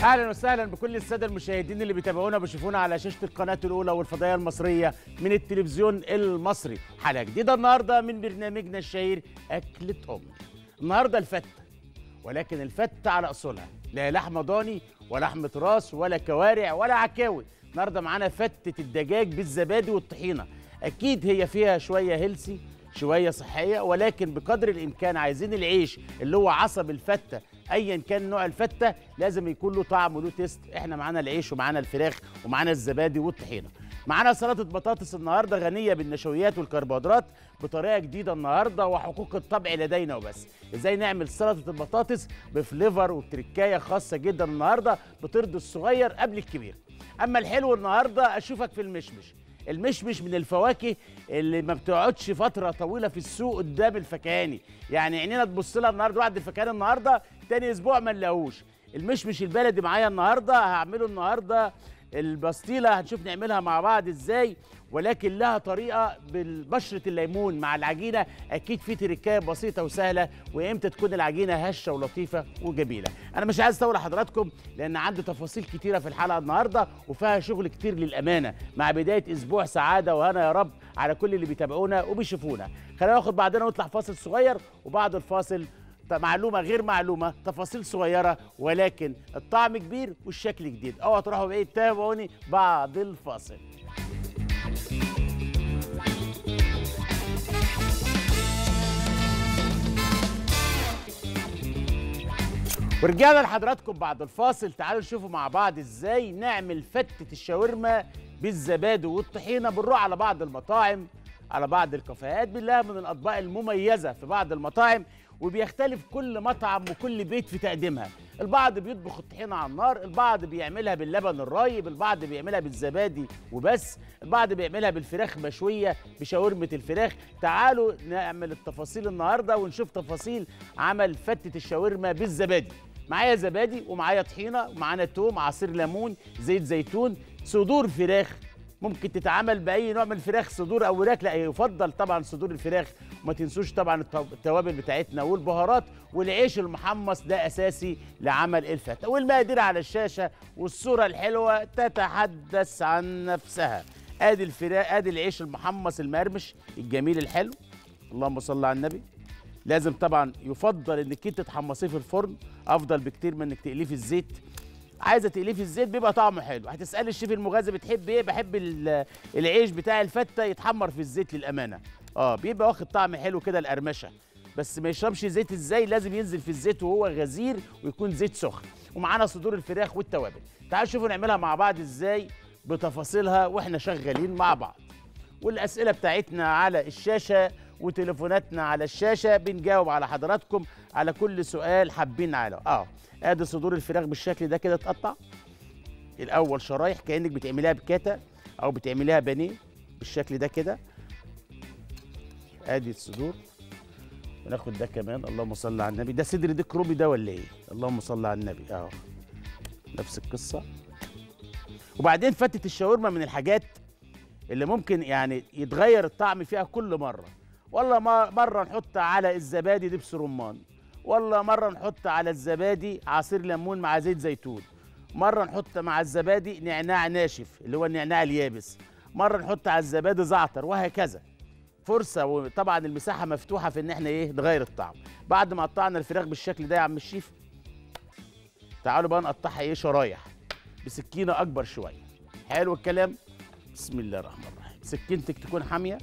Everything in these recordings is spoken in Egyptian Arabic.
اهلا وسهلا بكل الساده المشاهدين اللي بيتابعونا وبيشوفونا على شاشه القناه الاولى والفضائيه المصريه من التلفزيون المصري حلقه جديده النهارده من برنامجنا الشهير اكله ام النهارده الفته ولكن الفته على اصولها لا لحمه ضاني ولا لحمه راس ولا كوارع ولا عكاوي النهارده معانا فته الدجاج بالزبادي والطحينه اكيد هي فيها شويه هيلسي شويه صحيه ولكن بقدر الامكان عايزين العيش اللي هو عصب الفته ايا كان نوع الفته لازم يكون له طعم وله تيست احنا معانا العيش ومعانا الفراخ ومعانا الزبادي والطحينه معانا سلطه بطاطس النهارده غنيه بالنشويات والكربوهيدرات بطريقه جديده النهارده وحقوق الطبع لدينا وبس ازاي نعمل سلطه البطاطس بفليفر وتركايه خاصه جدا النهارده بترضي الصغير قبل الكبير اما الحلو النهارده اشوفك في المشمش المشمش من الفواكه اللي ما بتقعدش فتره طويله في السوق قدام الفكهاني يعني عينينا تبص لها النهارده واحد الفكهاني النهارده تاني اسبوع ما نلاقوش المشمش البلدي معايا النهارده هعمله النهارده البسطيله هنشوف نعملها مع بعض ازاي ولكن لها طريقه بالبشره الليمون مع العجينه اكيد في تركايه بسيطه وسهله وامتى تكون العجينه هشه ولطيفه وجميله انا مش عايز اطول حضراتكم لان عندي تفاصيل كتيره في الحلقه النهارده وفيها شغل كتير للامانه مع بدايه اسبوع سعاده وهنا يا رب على كل اللي بيتابعونا وبيشوفونا خلينا ناخد بعضنا ونطلع فاصل صغير وبعد الفاصل معلومه غير معلومه تفاصيل صغيره ولكن الطعم كبير والشكل جديد اوعوا تروحوا بعيد تابعوني بعد الفاصل ورجعنا لحضراتكم بعد الفاصل تعالوا نشوفوا مع بعض ازاي نعمل فتة الشاورما بالزبادي والطحينة بنروح على بعض المطاعم على بعض الكافيهات بنلاقيها من الاطباق المميزة في بعض المطاعم وبيختلف كل مطعم وكل بيت في تقديمها البعض بيطبخ الطحينة على النار البعض بيعملها باللبن الرايب البعض بيعملها بالزبادي وبس البعض بيعملها بالفراخ مشوية بشاورمة الفراخ تعالوا نعمل التفاصيل النهاردة ونشوف تفاصيل عمل فتة الشاورما بالزبادي معايا زبادي ومعايا طحينة ومعانا توم عصير ليمون زيت زيتون صدور فراخ ممكن تتعمل باي نوع من الفراخ صدور او وراك لا يفضل طبعا صدور الفراخ وما تنسوش طبعا التوابل بتاعتنا والبهارات والعيش المحمص ده اساسي لعمل الفتة والمقادير على الشاشه والصوره الحلوه تتحدث عن نفسها ادي الفراخ ادي العيش المحمص المقرمش الجميل الحلو اللهم صل على النبي لازم طبعا يفضل انك انت تحمصيه في الفرن افضل بكتير من انك تقليه في الزيت عايزه تقليه في الزيت بيبقى طعمه حلو هتسالي الشيف المغازي بتحب ايه بحب العيش بتاع الفته يتحمر في الزيت للامانه اه بيبقى واخد طعم حلو كده القرمشه بس ما يشربش زيت ازاي لازم ينزل في الزيت وهو غزير ويكون زيت سخن ومعانا صدور الفراخ والتوابل تعالوا شوفوا نعملها مع بعض ازاي بتفاصيلها واحنا شغالين مع بعض والاسئله بتاعتنا على الشاشه وتليفوناتنا على الشاشه بنجاوب على حضراتكم على كل سؤال حابين على اه ادي صدور الفراخ بالشكل ده كده تقطع الاول شرايح كانك بتعمليها بكاتا او بتعمليها بانيه بالشكل ده كده ادي الصدور وناخد ده كمان اللهم صل على النبي ده صدر ديك رومي ده ولا ايه اللهم صل على النبي اهو نفس القصه وبعدين فتة الشاورما من الحاجات اللي ممكن يعني يتغير الطعم فيها كل مره والله مره نحط على الزبادي دبس رمان والله مره نحط على الزبادي عصير ليمون مع زيت زيتون مره نحط مع الزبادي نعناع ناشف اللي هو النعناع اليابس مره نحط على الزبادي زعتر وهكذا فرصه وطبعا المساحه مفتوحه في ان احنا ايه نغير الطعم بعد ما قطعنا الفراخ بالشكل ده يا عم الشيف تعالوا بقى نقطعها ايه شرايح بسكينه اكبر شويه حلو الكلام بسم الله الرحمن الرحيم سكينتك تكون حاميه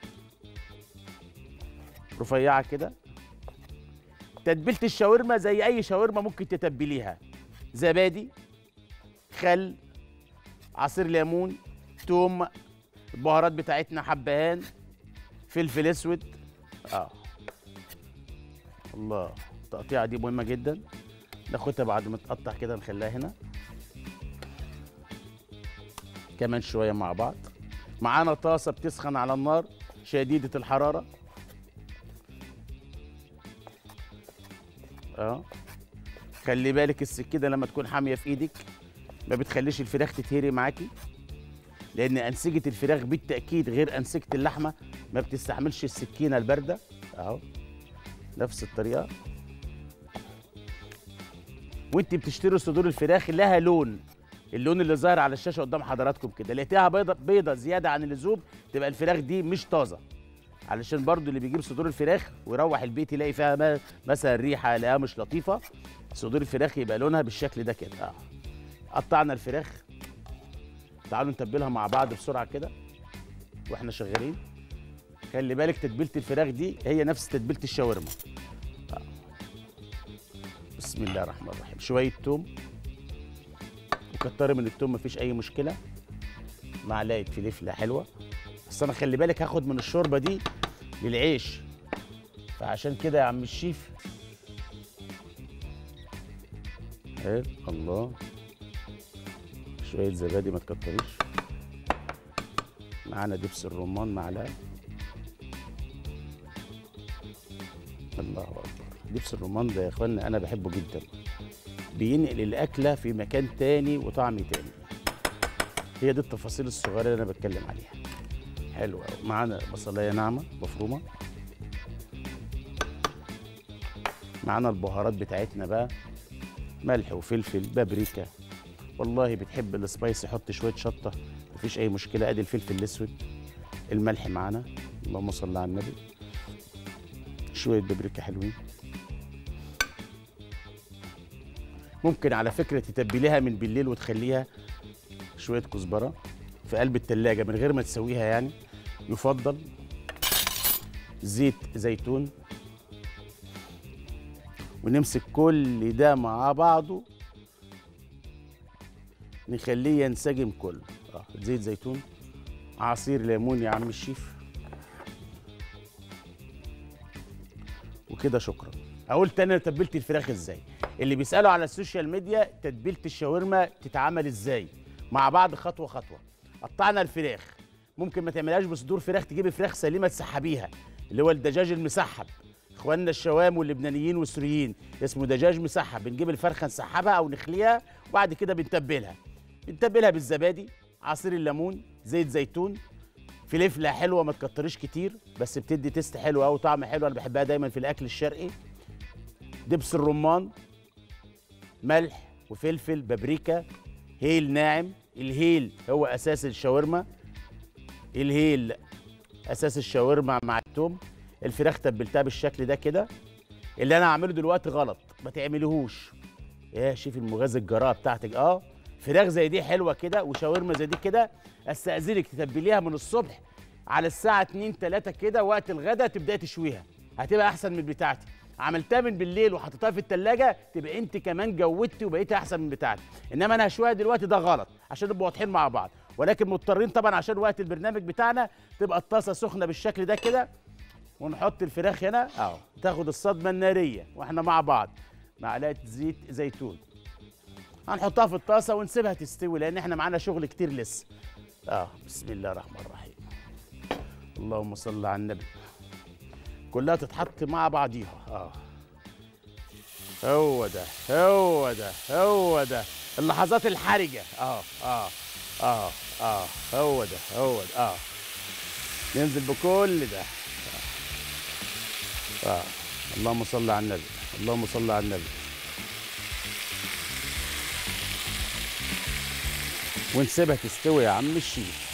رفيعه كده تتبيله الشاورما زي اي شاورما ممكن تتبليها زبادي خل عصير ليمون توم البهارات بتاعتنا حبهان فلفل اسود اه الله التقطيعه دي مهمه جدا ناخدها بعد ما تقطع كده نخليها هنا كمان شويه مع بعض معانا طاسه بتسخن على النار شديده الحراره اه خلي بالك السكينه لما تكون حاميه في ايدك ما بتخليش الفراخ تتهري معاكي لان انسجه الفراخ بالتاكيد غير انسجه اللحمه ما بتستحملش السكينه البارده اهو نفس الطريقه وانت بتشتري صدور الفراخ لها لون اللون اللي ظاهر على الشاشه قدام حضراتكم كده لقيتها بيضه بيضه زياده عن اللزوم تبقى الفراخ دي مش طازه علشان برضو اللي بيجيب صدور الفراخ ويروح البيت يلاقي فيها ما- مثلا ريحه يلاقيها مش لطيفه صدور الفراخ يبقى لونها بالشكل ده كده اه قطعنا الفراخ تعالوا نتبلها مع بعض بسرعه كده واحنا شغالين خلي بالك تتبيله الفراخ دي هي نفس تتبيله الشاورما آه. بسم الله الرحمن الرحيم شويه توم وكتري من التوم مفيش اي مشكله معلقه فلفله حلوه بس انا خلي بالك هاخد من الشوربه دي للعيش فعشان كده يا عم الشيف حلو الله شويه زبادي ما تكتريش معانا دبس الرمان معلقه الله اكبر دبس الرمان ده يا اخوانا انا بحبه جدا بينقل الاكله في مكان تاني وطعم تاني هي دي التفاصيل الصغيره اللي انا بتكلم عليها حلو قوي معانا بصلايه ناعمه مفرومه معانا البهارات بتاعتنا بقى ملح وفلفل بابريكا والله بتحب السبايسي حط شويه شطه مفيش اي مشكله ادي الفلفل الاسود الملح معانا اللهم صل على النبي شويه بابريكا حلوين ممكن على فكره تتبليها من بالليل وتخليها شويه كزبره في قلب التلاجة من غير ما تسويها يعني يفضل زيت زيتون ونمسك كل ده مع بعضه نخليه ينسجم كله اه زيت زيتون عصير ليمون يا عم الشيف وكده شكرا اقول تاني أنا تبلت الفراخ ازاي اللي بيسالوا على السوشيال ميديا تتبيله الشاورما تتعمل ازاي مع بعض خطوه خطوه قطعنا الفراخ ممكن ما تعملهاش بصدور فراخ تجيبي فراخ سليمه تسحبيها اللي هو الدجاج المسحب اخواننا الشوام واللبنانيين والسوريين اسمه دجاج مسحب بنجيب الفرخه نسحبها او نخليها وبعد كده بنتبلها بنتبلها بالزبادي عصير الليمون زيت زيتون فلفله حلوه ما تكتريش كتير بس بتدي تيست حلو قوي طعم حلو انا بحبها دايما في الاكل الشرقي دبس الرمان ملح وفلفل بابريكا هيل ناعم الهيل هو اساس الشاورما الهيل اساس الشاورما مع التوم الفراخ تبلتها بالشكل ده كده اللي انا هعمله دلوقتي غلط ما تعمليهوش يا شيف المغازي الجراءه بتاعتك اه فراخ زي دي حلوه كده وشاورما زي دي كده استاذنك تتبليها من الصبح على الساعه 2 3 كده وقت الغدا تبداي تشويها هتبقى احسن من بتاعتي عملتها من بالليل وحطيتها في التلاجة تبقى انت كمان جودتي وبقيتي احسن من بتاعتي انما انا هشويها دلوقتي ده غلط عشان نبقى واضحين مع بعض ولكن مضطرين طبعا عشان وقت البرنامج بتاعنا تبقى الطاسه سخنه بالشكل ده كده ونحط الفراخ هنا اهو تاخد الصدمه الناريه واحنا مع بعض معلقه زيت زيتون هنحطها في الطاسه ونسيبها تستوي لان احنا معانا شغل كتير لسه اه بسم الله الرحمن الرحيم اللهم صل على النبي كلها تتحط مع بعضيها اه هو ده هو ده هو ده اللحظات الحرجه اه اه اه اه هو ده هو ده اه ننزل بكل ده اه, آه. اللهم صل على النبي اللهم صل على النبي ونسيبها تستوي يا عم الشيف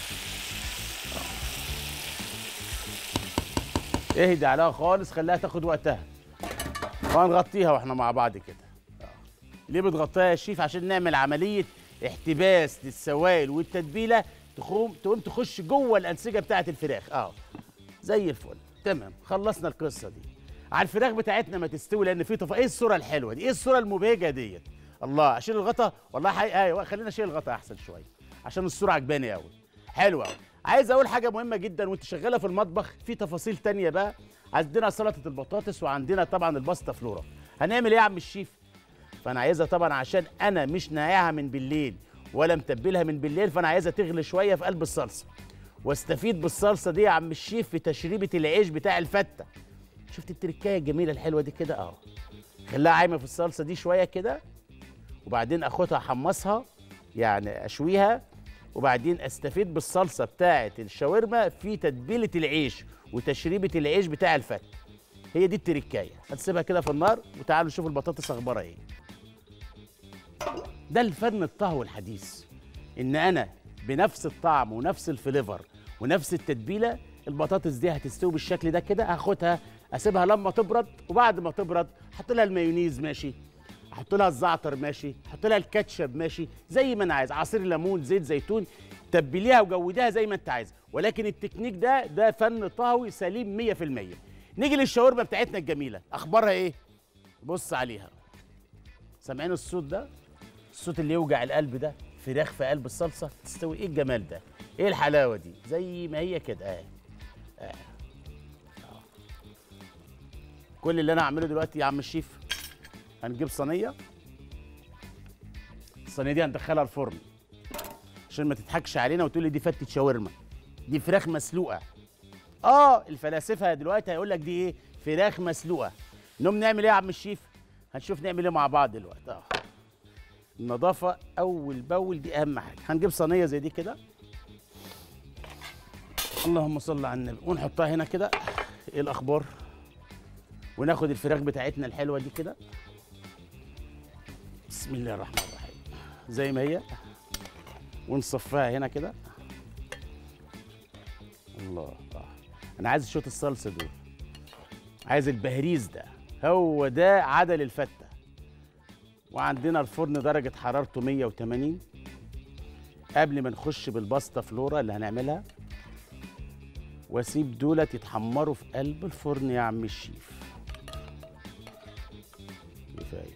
اهدي عليها خالص خليها تاخد وقتها وهنغطيها واحنا مع بعض كده آه. ليه بتغطيها يا شيف عشان نعمل عمليه احتباس للسوائل والتتبيله تقوم تقوم تخش جوه الانسجه بتاعه الفراخ اه زي الفل تمام خلصنا القصه دي على الفراخ بتاعتنا ما تستوي لان في طف... ايه الصوره الحلوه دي ايه الصوره المبهجه ديت الله اشيل الغطا والله حقيقة ايوه خلينا اشيل الغطا احسن شويه عشان الصوره عجباني قوي حلوه قوي عايز اقول حاجه مهمه جدا وانت شغاله في المطبخ في تفاصيل تانية بقى عندنا سلطه البطاطس وعندنا طبعا الباستا فلورا هنعمل ايه يا عم الشيف فانا عايزها طبعا عشان انا مش ناقعها من بالليل ولا متبلها من بالليل فانا عايزها تغلي شويه في قلب الصلصه واستفيد بالصلصه دي يا عم الشيف في تشريبه العيش بتاع الفته شفت التركايه الجميله الحلوه دي كده اهو خليها عايمه في الصلصه دي شويه كده وبعدين اخدها احمصها يعني اشويها وبعدين استفيد بالصلصه بتاعه الشاورما في تتبيله العيش وتشريبه العيش بتاع الفته هي دي التركايه هتسيبها كده في النار وتعالوا نشوف البطاطس اخبارها ايه ده الفن الطهو الحديث ان انا بنفس الطعم ونفس الفليفر ونفس التتبيله البطاطس دي هتستوي بالشكل ده كده هاخدها اسيبها لما تبرد وبعد ما تبرد احط لها المايونيز ماشي احط لها الزعتر ماشي احط لها الكاتشب ماشي زي ما انا عايز عصير ليمون زيت زيتون تبليها وجوديها زي ما انت عايز ولكن التكنيك ده ده فن طهوي سليم 100% نيجي للشاورما بتاعتنا الجميله اخبارها ايه بص عليها سامعين الصوت ده الصوت اللي يوجع القلب ده فراخ في قلب الصلصه تستوي ايه الجمال ده ايه الحلاوه دي زي ما هي كده اه اه آه. كل اللي انا هعمله دلوقتي يا عم الشيف هنجيب صينيه الصينيه دي هندخلها الفرن عشان ما تضحكش علينا وتقول لي دي فتة شاورما دي فراخ مسلوقه اه الفلاسفه دلوقتي هيقول لك دي ايه فراخ مسلوقه نقوم نعمل ايه يا عم الشيف هنشوف نعمل ايه مع بعض دلوقتي اه النظافه اول باول دي اهم حاجه هنجيب صينيه زي دي كده اللهم صل على النبي ونحطها هنا كده ايه الاخبار وناخد الفراخ بتاعتنا الحلوه دي كده بسم الله الرحمن الرحيم زي ما هي ونصفيها هنا كده الله آه. انا عايز شوط الصلصه دول عايز البهريز ده هو ده عدل الفته وعندنا الفرن درجه حرارته 180 قبل ما نخش بالباستا فلورا اللي هنعملها واسيب دولت يتحمروا في قلب الفرن يا عم الشيف كفايه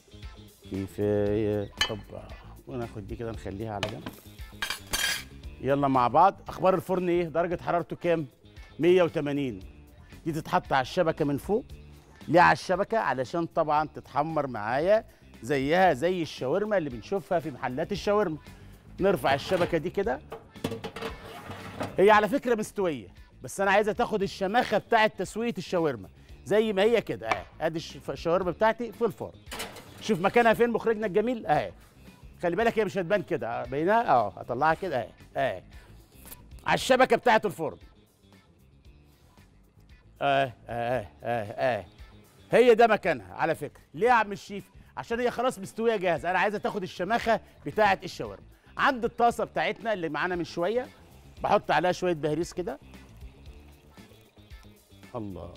كفايه طب وناخد دي كده نخليها على جنب يلا مع بعض اخبار الفرن ايه درجه حرارته كام 180 دي تتحط على الشبكه من فوق ليه على الشبكه علشان طبعا تتحمر معايا زيها زي الشاورما اللي بنشوفها في محلات الشاورما نرفع الشبكه دي كده هي على فكره مستويه بس انا عايزه تاخد الشماخه بتاعه تسويه الشاورما زي ما هي كده اهي ادي الش- الشاورما بتاعتي في الفرن شوف مكانها فين مخرجنا الجميل اهي خلي بالك هي مش هتبان كده بينها اه هطلعها كده اهي اهي على الشبكه بتاعه الفرن اه اه اه اه هي ده مكانها على فكره ليه يا عم الشيف عشان هي خلاص مستويه جاهزه انا عايزه تاخد الشماخه بتاعه الشاورما عند الطاسه بتاعتنا اللي معانا من شويه بحط عليها شويه بهريز كده الله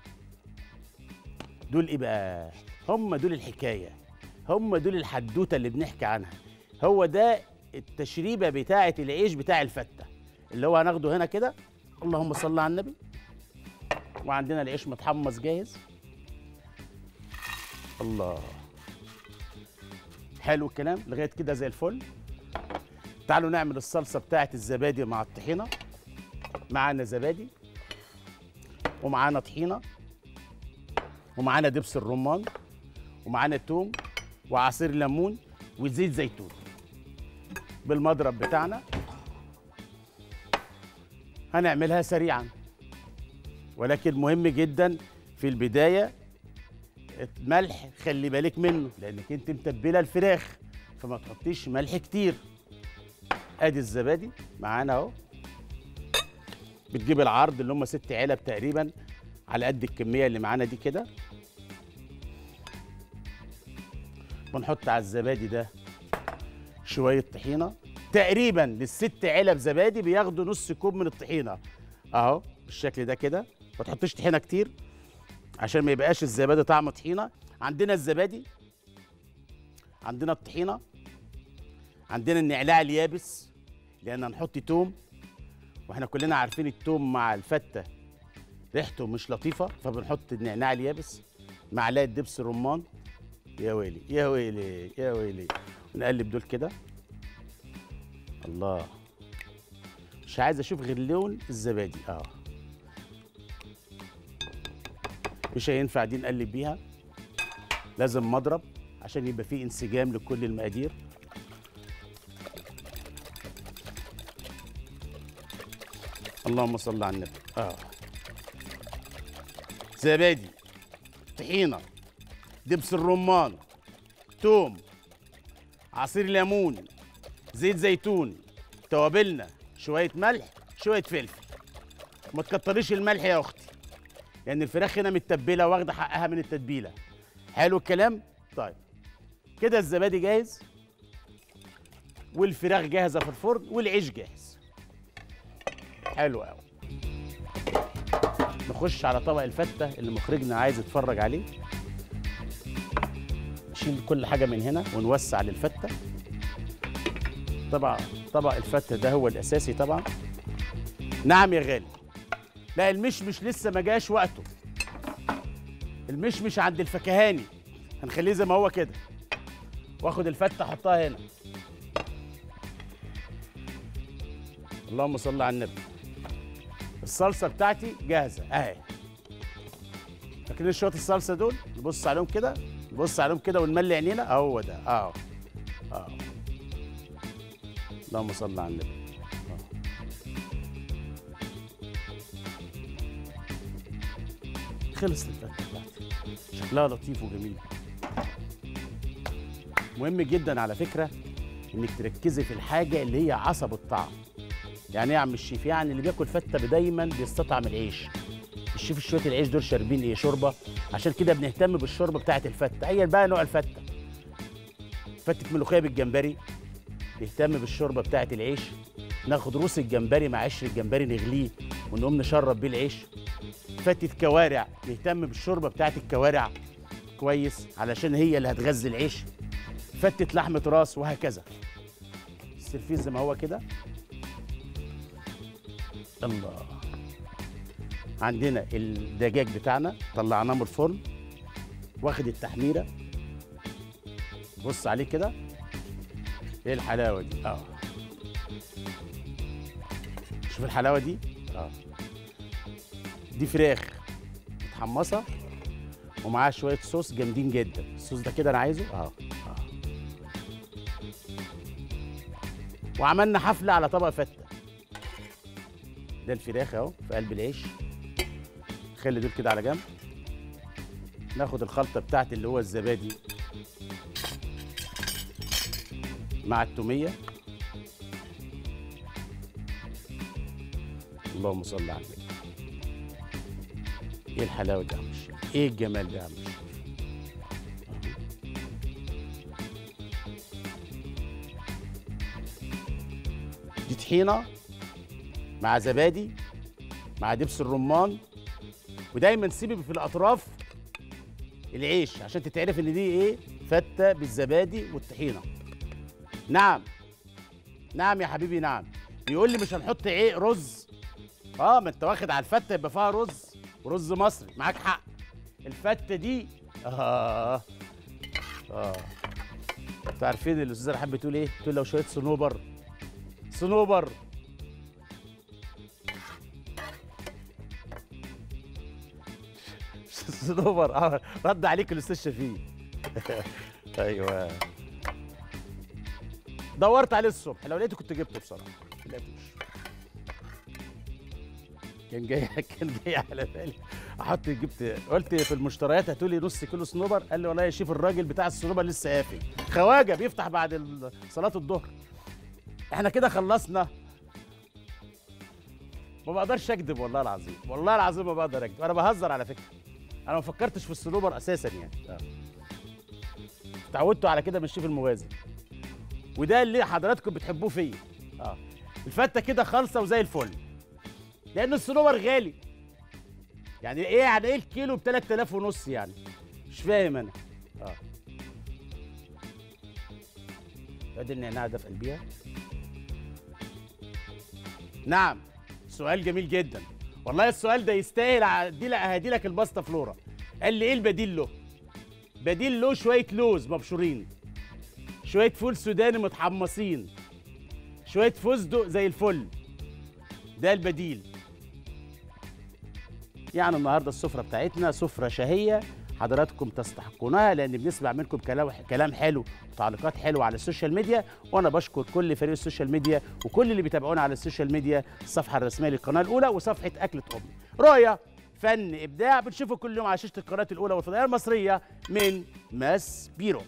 دول ايه بقى هم دول الحكايه هم دول الحدوته اللي بنحكي عنها هو ده التشريبه بتاعه العيش بتاع الفته اللي هو هناخده هنا كده اللهم صل على النبي وعندنا العيش متحمص جاهز الله حلو الكلام لغايه كده زي الفل تعالوا نعمل الصلصه بتاعه الزبادي مع الطحينه معانا زبادي ومعانا طحينه ومعانا دبس الرمان ومعانا توم وعصير ليمون وزيت زيتون بالمضرب بتاعنا هنعملها سريعا ولكن مهم جدا في البدايه الملح خلي بالك منه لانك انت متبله الفراخ فما تحطيش ملح كتير ادي الزبادي معانا اهو بتجيب العرض اللي هم ست علب تقريبا على قد الكميه اللي معانا دي كده بنحط على الزبادي ده شويه طحينه تقريبا للست علب زبادي بياخدوا نص كوب من الطحينه اهو بالشكل ده كده ما تحطش طحينه كتير عشان ما يبقاش الزبادي طعمه طحينه عندنا الزبادي عندنا الطحينه عندنا النعناع اليابس لان هنحط توم واحنا كلنا عارفين التوم مع الفته ريحته مش لطيفه فبنحط النعناع اليابس معلقه دبس رمان يا ويلي يا ويلي يا ويلي ونقلب دول كده الله مش عايز اشوف غير لون الزبادي اه مش هينفع دي نقلب بيها لازم مضرب عشان يبقى فيه انسجام لكل المقادير اللهم صل على النبي اه زبادي طحينه دبس الرمان توم عصير ليمون زيت زيتون توابلنا شويه ملح شويه فلفل ما تكتريش الملح يا اختي لان الفراخ هنا متبله واخده حقها من التتبيله حلو الكلام طيب كده الزبادي جاهز والفراخ جاهزه في الفرن والعيش جاهز حلو قوي نخش على طبق الفته اللي مخرجنا عايز يتفرج عليه نشيل كل حاجه من هنا ونوسع للفته طبعا طبق الفته ده هو الاساسي طبعا نعم يا غالي لا المشمش لسه ما جاش وقته المشمش عند الفكهاني هنخليه زي ما هو كده واخد الفته احطها هنا اللهم صل على النبي الصلصه بتاعتي جاهزه اهي فاكرين شويه الصلصه دول نبص عليهم كده نبص عليهم كده ونملي عينينا اهو ده اهو اهو اللهم صل على النبي أهو. خلص الفته بتاعتي شكلها لطيف وجميل مهم جدا على فكره انك تركزي في الحاجه اللي هي عصب الطعم يعني ايه يا عم الشيف يعني اللي بياكل فته دايما بيستطعم العيش الشيف شويه العيش دول شاربين ايه شوربه عشان كده بنهتم بالشوربه بتاعه الفته ايا بقى نوع الفته فته ملوخيه بالجمبري نهتم بالشوربه بتاعه العيش ناخد روس الجمبري مع قشر الجمبري نغليه ونقوم نشرب بيه العيش فتة كوارع نهتم بالشوربه بتاعه الكوارع كويس علشان هي اللي هتغذي العيش فتة لحمة راس وهكذا السرفيس زي ما هو كده الله عندنا الدجاج بتاعنا طلعناه من الفرن واخد التحميره بص عليه كده ايه الحلاوه دي اه شوف الحلاوه دي اه دي فراخ متحمصه ومعاها شويه صوص جامدين جدا الصوص ده كده انا عايزه اه اه وعملنا حفله على طبق فته ده الفراخ اهو في قلب العيش خلي دول كده على جنب ناخد الخلطه بتاعتي اللي هو الزبادي مع التوميه اللهم صل على النبي ايه الحلاوه دي يا عم الشيخ ايه الجمال ده يا عم الشيخ دي طحينه مع زبادي مع دبس الرمان ودايما سيبي في الاطراف العيش عشان تتعرف ان دي ايه فته بالزبادي والطحينه نعم نعم يا حبيبي نعم بيقول لي مش هنحط ايه رز اه ما انت واخد على الفته يبقى فيها رز ورز مصري معاك حق الفته دي اه اه انتوا عارفين الاستاذه رحاب بتقول ايه بتقول لو شويه صنوبر صنوبر صنوبر اه رد عليك الاستاذ شفيق ايوه دورت عليه الصبح لو لقيته كنت جبته بصراحه ما لقيتوش كان جاي كان جاي على بالي احط جبت قلت في المشتريات هاتوا لي نص كيلو صنوبر قال لي والله يا شيف الراجل بتاع الصنوبر لسه قافل خواجه بيفتح بعد ال- صلاه الظهر احنا كده خلصنا ما بقدرش اكذب والله العظيم والله العظيم ما بقدر اكذب انا بهزر على فكره انا ما فكرتش في الصنوبر اساسا يعني آه. اتعودتوا على كده من الشيف المغازي وده اللي حضراتكم بتحبوه فيا اه الفته كده خالصه وزي الفل لان الصنوبر غالي يعني ايه يعني ايه الكيلو ب 3000 ونص يعني مش فاهم انا اه ادي النعناع ده في قلبيها نعم سؤال جميل جدا والله السؤال ده يستاهل ادي لك اهدي لك الباستا فلورا قال لي ايه البديل له بديل له شويه لوز مبشورين شويه فول سوداني متحمصين شويه فستق زي الفل ده البديل يعني النهارده السفره بتاعتنا سفره شهيه حضراتكم تستحقونها لان بنسمع منكم كلام كلام حلو وتعليقات حلوه على السوشيال ميديا وانا بشكر كل فريق السوشيال ميديا وكل اللي بيتابعونا على السوشيال ميديا الصفحه الرسميه للقناه الاولى وصفحه اكله امي رؤيه فن ابداع بنشوفه كل يوم على شاشه القناه الاولى والفضائيه المصريه من ماس بيرو